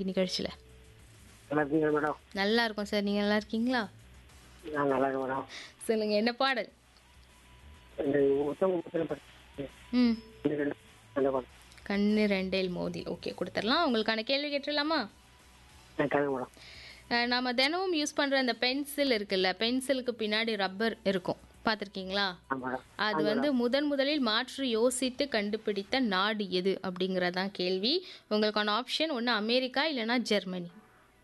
இன்னைக்கு நிகழ்ச்சியில் நல்லா இருக்கீங்க மேடம் நல்லா இருக்கும் சார் நீங்கள் நல்லா இருக்கீங்களா நான் நல்லா இருக்கேன் மேடம் சொல்லுங்கள் என்ன பாடல் இந்த உத்தம புத்திரன் படத்துல ம் இந்த ரெண்டு நல்ல படம் கண்ணு ரெண்டேல் மோதி ஓகே கொடுத்துடலாம் உங்களுக்கான கேள்வி கேட்டுடலாமா நான் கேளுங்க மேடம் அஹ் நாம தினமும் யூஸ் பண்ணுற அந்த பென்சில் இருக்குல்ல பென்சிலுக்கு பின்னாடி ரப்பர் இருக்கும் பார்த்துருக்கீங்களா ஆ மேடம் அது வந்து முதன் முதலில் மாற்றி யோசித்து கண்டுபிடித்த நாடு எது அப்படிங்கிறதான் கேள்வி உங்களுக்கான ஆப்ஷன் ஒன்று அமெரிக்கா இல்லைன்னா ஜெர்மனி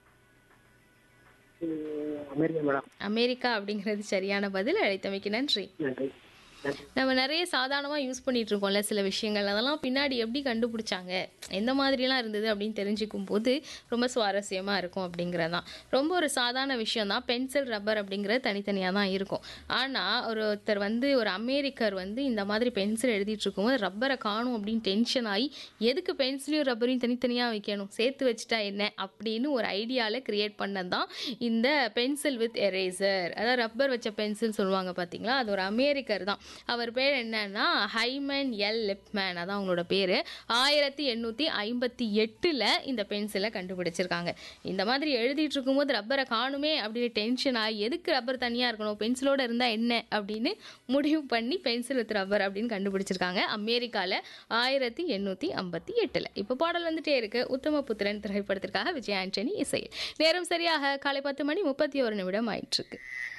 ம், அமெரிக்கா மேடம் அமெரிக்கா அப்படிங்கிறது சரியான பதில் அழைத்தமைக்கு நன்றி நன்றி நன்றி நம்ம நிறைய சாதாரணமாக யூஸ் பண்ணிட்டு இருக்கோம்ல சில விஷயங்கள் அதெல்லாம் பின்னாடி எப்படி கண்டுபிடிச்சாங்க எந்த மாதிரிலாம் இருந்தது அப்படின்னு தெரிஞ்சுக்கும் போது ரொம்ப சுவாரஸ்யமாக இருக்கும் அப்படிங்கிறதான் ரொம்ப ஒரு சாதாரண விஷயம் தான் பென்சில் ரப்பர் அப்படிங்கிறது தனித்தனியாக தான் இருக்கும் ஆனால் ஒருத்தர் வந்து ஒரு அமெரிக்கர் வந்து இந்த மாதிரி பென்சில் எழுதிட்டு இருக்கும்போது ரப்பரை காணும் அப்படின்னு டென்ஷன் ஆகி எதுக்கு பென்சிலையும் ரப்பரையும் தனித்தனியாக வைக்கணும் சேர்த்து வச்சுட்டா என்ன அப்படின்னு ஒரு ஐடியாவில் கிரியேட் பண்ணது தான் இந்த பென்சில் வித் எரேசர் அதாவது ரப்பர் வச்ச பென்சில் சொல்லுவாங்க பார்த்தீங்களா அது ஒரு அமெரிக்கர் தான் அவர் பேர் என்னன்னா ஹைமன் எல் லிப்மேன் அதான் அவங்களோட பேர் ஆயிரத்தி எண்ணூற்றி ஐம்பத்தி எட்டில் இந்த பென்சிலை கண்டுபிடிச்சிருக்காங்க இந்த மாதிரி எழுதிட்டு இருக்கும்போது ரப்பரை காணுமே அப்படின்னு டென்ஷன் ஆகி எதுக்கு ரப்பர் தனியாக இருக்கணும் பென்சிலோட இருந்தால் என்ன அப்படின்னு முடிவு பண்ணி பென்சில் வித் ரப்பர் அப்படின்னு கண்டுபிடிச்சிருக்காங்க அமெரிக்காவில் ஆயிரத்தி எண்ணூற்றி ஐம்பத்தி எட்டில் இப்போ பாடல் வந்துட்டே இருக்கு உத்தமபுத்திரன் திரைப்படத்திற்காக விஜய் ஆண்டனி இசை நேரம் சரியாக காலை பத்து மணி முப்பத்தி ஒரு நிமிடம் ஆயிட்டிருக்கு